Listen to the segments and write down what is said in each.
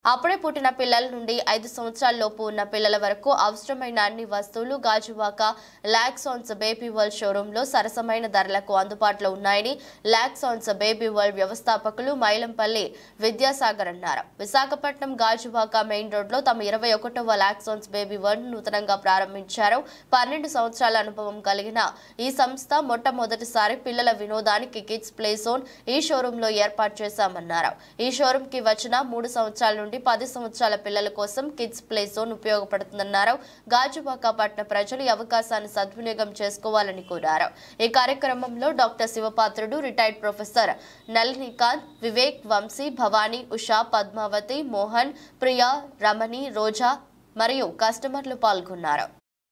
అప్పుడే పుట్టిన పిల్లల నుండి ఐదు సంవత్సరాల లోపు ఉన్న పిల్లల వరకు అవసరమైన అన్ని వస్తువులు గాజువాక లాక్సాన్స్ బేబీ వరల్డ్ షోరూంలో సరసమైన ధరలకు అందుబాటులో ఉన్నాయని లాక్సాన్స్ బేబీ వరల్డ్ వ్యవస్థాపకులు మైలంపల్లి విద్యాసాగర్ అన్నారు విశాఖపట్నం గాజువాక మెయిన్ రోడ్లో తమ ఇరవై ఒకటవ లాక్సాన్స్ బేబీ వరల్డ్ నూతనంగా ప్రారంభించారు పన్నెండు సంవత్సరాల అనుభవం కలిగిన ఈ సంస్థ మొట్టమొదటిసారి పిల్లల వినోదానికి కిడ్స్ ప్లే జోన్ ఈ షోరూంలో ఏర్పాటు చేశామన్నారు ఈ షోరూమ్ కి వచ్చిన మూడు సంవత్సరాల నుండి పది సంవత్సరాల పిల్లల కోసం కిడ్స్ ప్లే జోన్ ఉపయోగపడుతుందన్నారు గాజువాక పట్టణ ప్రజలు ఈ అవకాశాన్ని సద్వినియోగం చేసుకోవాలని కోరారు ఈ కార్యక్రమంలో doctor Sivapathrudu retired professor Nalinikanth Vivek Vamsi Bhavani Usha Padmavathi Mohan Priya Ramani Roja మరియు కస్టమర్లు పాల్గొన్నారు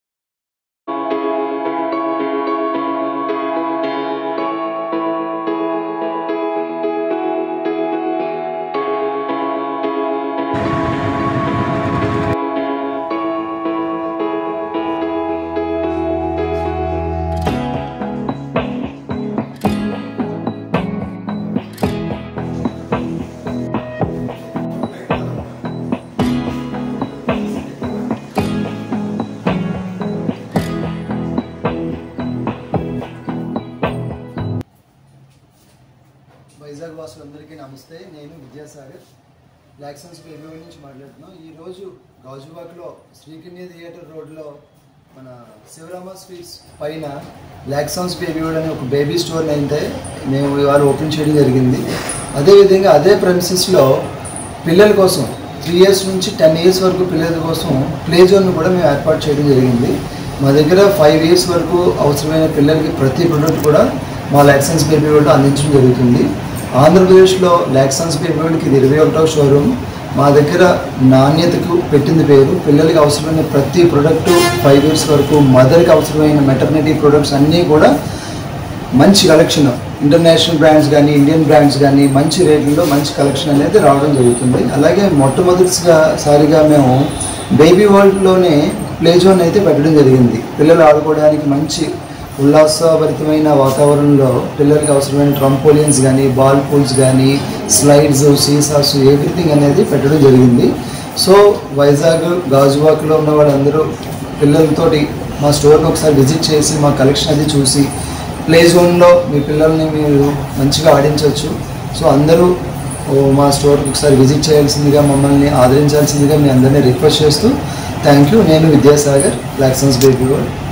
వైజాగ్ వాసులందరికీ నమస్తే నేను విద్యాసాగర్ బ్లాక్సన్స్ బేబీ నుంచి మాట్లాడుతున్నాం ఈరోజు గాజువాక్లో శ్రీకన్య థియేటర్ రోడ్లో మన శివరామ స్వీట్స్ పైన బ్లాక్సన్స్ బేబీ అనే ఒక బేబీ స్టోర్ అయితే మేము ఇవాళ ఓపెన్ చేయడం జరిగింది అదేవిధంగా అదే ప్రెమిసెస్లో పిల్లల కోసం త్రీ ఇయర్స్ నుంచి టెన్ ఇయర్స్ వరకు పిల్లల కోసం ప్లే జోన్ కూడా మేము ఏర్పాటు చేయడం జరిగింది మా దగ్గర ఫైవ్ ఇయర్స్ వరకు అవసరమైన పిల్లలకి ప్రతి ప్రొడక్ట్ కూడా మా లాక్సన్స్ బేబీ వరల్డ్ అందించడం జరుగుతుంది ఆంధ్రప్రదేశ్లో లాక్సన్స్ బేబీ వరల్డ్కి ఇది ఇరవై ఒకటో షోరూమ్ మా దగ్గర నాణ్యతకు పెట్టింది పేరు పిల్లలకి అవసరమైన ప్రతి ప్రొడక్ట్ ఫైవ్ ఇయర్స్ వరకు మదర్కి అవసరమైన మెటర్నిటీ ప్రొడక్ట్స్ అన్నీ కూడా మంచి కలెక్షన్ ఇంటర్నేషనల్ బ్రాండ్స్ కానీ ఇండియన్ బ్రాండ్స్ కానీ మంచి రేట్లలో మంచి కలెక్షన్ అనేది రావడం జరుగుతుంది అలాగే మొట్టమొదటిగా సారిగా మేము బేబీ వరల్డ్లోనే ప్లే జోన్ అయితే పెట్టడం జరిగింది పిల్లలు ఆడుకోవడానికి మంచి ఉల్లాసభరితమైన వాతావరణంలో పిల్లలకి అవసరమైన ట్రంపోలియన్స్ కానీ బాల్ పూల్స్ కానీ స్లైడ్స్ సీసాస్ ఎవ్రీథింగ్ అనేది పెట్టడం జరిగింది సో వైజాగ్ గాజువాక్లో ఉన్న వాళ్ళందరూ పిల్లలతోటి మా స్టోర్కి ఒకసారి విజిట్ చేసి మా కలెక్షన్ అది చూసి ప్లే జోన్లో మీ పిల్లల్ని మీరు మంచిగా ఆడించవచ్చు సో అందరూ ఓ మా స్టోర్కి ఒకసారి విజిట్ చేయాల్సిందిగా మమ్మల్ని ఆదరించాల్సిందిగా మీ అందరినీ రిక్వెస్ట్ చేస్తూ థ్యాంక్ యూ నేను Vidyasagar black sons baby world